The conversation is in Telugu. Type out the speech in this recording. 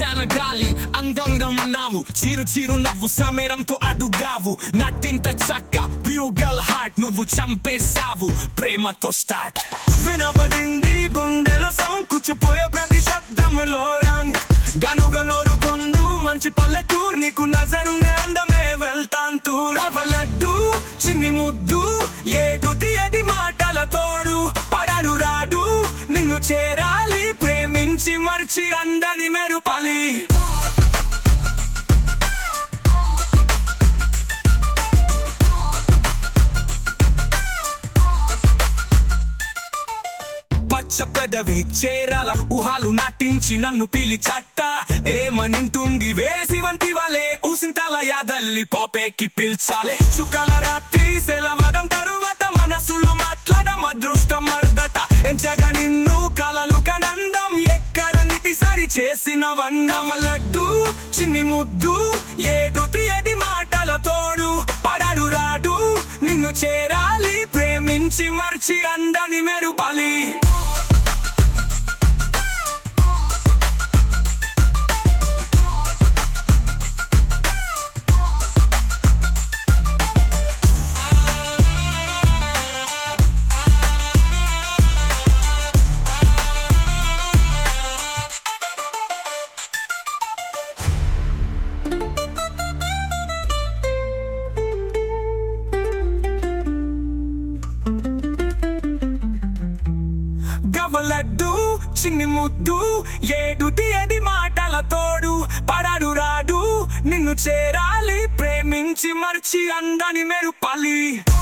వీచాన గాలి అందంగా ఉన్నావు చిరు చిరు నవ్వు సమీరంతో అడుగావు నటింత చక్క ప్యూగల్ హార్ట్ నువ్వు చంపేశావు ప్రేమతో స్టార్ట్ వినబడింది గుండెల సౌండ్ కూర్చుపోయే ప్రతి శబ్దములో రంగ్ గనుగనోరు కొందు మంచి పల్లెటూరు నీకు నజరునే అందమే వెళ్తాన్ తూరవలడ్డు చిన్ని ముద్దు ఏడు తీయది మాటల తోడు పడడు రాడు నిన్ను చేరాలి ప్రేమించి మర్చి అందని మెరుపలి పచ్చ పెదవి చేరాల ఊహాలు నాటించి నన్ను పిలిచట్ట ఏమనింటుంది వేసి వంటి వలే ఉసింతల యాదల్లి పోపేకి పిల్చాలే చుక్కల రాత్రి సెలవడం తరువాత మనసులో మాట్లాడడం అదృష్టం మర్దట ఎంచగా నిన్ను కలలు కనందం ఎక్కడ నిటి సరి చేసిన వన్నమలడ్డు చిన్ని ముద్దు ఏడు తీయది మాటల తోడు పడడు రాడు నిన్ను చేరాలి ప్రేమించి మర్చి అందని మెరుపలి గవలడ్డు చిన్ని ముద్దు ఏడు తీయది మాటల తోడు పడడు రాడు నిన్ను చేరాలి ప్రేమించి మర్చి అందని మెరుపలి